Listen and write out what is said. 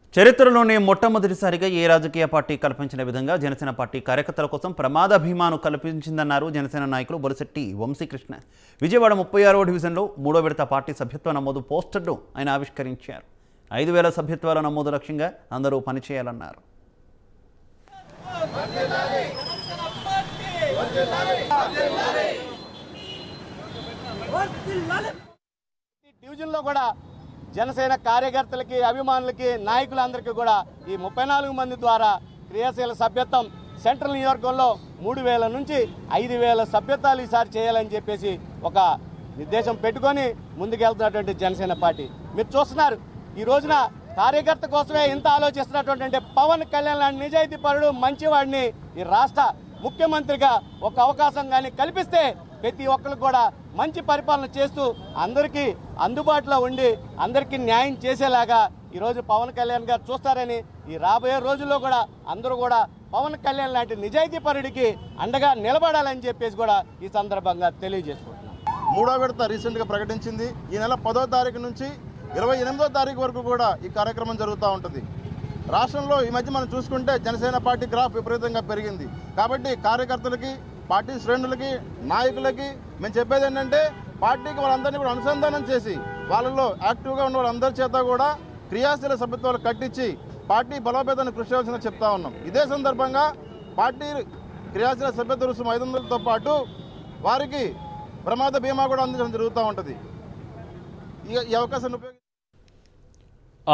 చరిత్రలోనే మొట్టమొదటిసారిగా ఏ రాజకీయ పార్టీ కల్పించిన విధంగా జనసేన పార్టీ కార్యకర్తల కోసం ప్రమాద భీమాను కల్పించిందన్నారు జనసేన నాయకులు బొలిశెట్టి వంశీకృష్ణ విజయవాడ ముప్పై ఆరవ డివిజన్లో మూడో విడత పార్టీ సభ్యత్వ నమోదు పోస్టర్ను ఆయన ఆవిష్కరించారు ఐదు వేల సభ్యత్వాల నమోదు లక్ష్యంగా అందరూ పనిచేయాలన్నారు ఈ డివిజన్లో కూడా జనసేన కార్యకర్తలకి అభిమానులకి నాయకులందరికీ కూడా ఈ ముప్పై నాలుగు మంది ద్వారా క్రియాశీల సభ్యత్వం సెంట్రల్ నియోజకవర్గంలో మూడు వేల నుంచి ఐదు వేల సభ్యత్వాలు ఈసారి చేయాలని చెప్పేసి ఒక నిర్దేశం పెట్టుకొని ముందుకెళ్తున్నటువంటి జనసేన పార్టీ మీరు చూస్తున్నారు ఈ రోజున కార్యకర్త కోసమే ఇంత ఆలోచిస్తున్నటువంటి అంటే పవన్ కళ్యాణ్ లాంటి నిజాయితీ పరుడు మంచివాడిని ఈ రాష్ట్ర ముఖ్యమంత్రిగా ఒక అవకాశం కానీ కల్పిస్తే ప్రతి ఒక్కరికి కూడా మంచి పరిపాలన చేస్తూ అందరికీ అందుబాటులో ఉండి అందరికీ న్యాయం చేసేలాగా ఈరోజు పవన్ కళ్యాణ్ గారు చూస్తారని ఈ రాబోయే రోజుల్లో కూడా అందరూ కూడా పవన్ కళ్యాణ్ లాంటి నిజాయితీ పరుడికి అండగా నిలబడాలని చెప్పేసి కూడా ఈ సందర్భంగా తెలియజేసుకుంటున్నాం మూడో విడత రీసెంట్గా ప్రకటించింది ఈ నెల పదో తారీఖు నుంచి ఇరవై ఎనిమిదో తారీఖు వరకు కూడా ఈ కార్యక్రమం జరుగుతూ ఉంటుంది రాష్ట్రంలో ఈ మధ్య మనం చూసుకుంటే జనసేన పార్టీ గ్రాఫ్ విపరీతంగా పెరిగింది కాబట్టి కార్యకర్తలకి పార్టీ శ్రేణులకి నాయకులకి మేము చెప్పేది ఏంటంటే పార్టీకి వాళ్ళందరినీ కూడా అనుసంధానం చేసి వాళ్ళలో యాక్టివ్గా ఉన్న వాళ్ళందరి చేత కూడా క్రియాశీల సభ్యత్వాలు కట్టించి పార్టీ బలోపేతాన్ని కృషి చేయాల్సిందిగా చెప్తా ఉన్నాం ఇదే సందర్భంగా పార్టీ క్రియాశీల సభ్యత్వ రుసుము ఐదు వందలతో పాటు వారికి ప్రమాద బీమా కూడా అందించడం జరుగుతూ ఉంటుంది ఈ ఈ అవకాశాన్ని ఉపయోగించి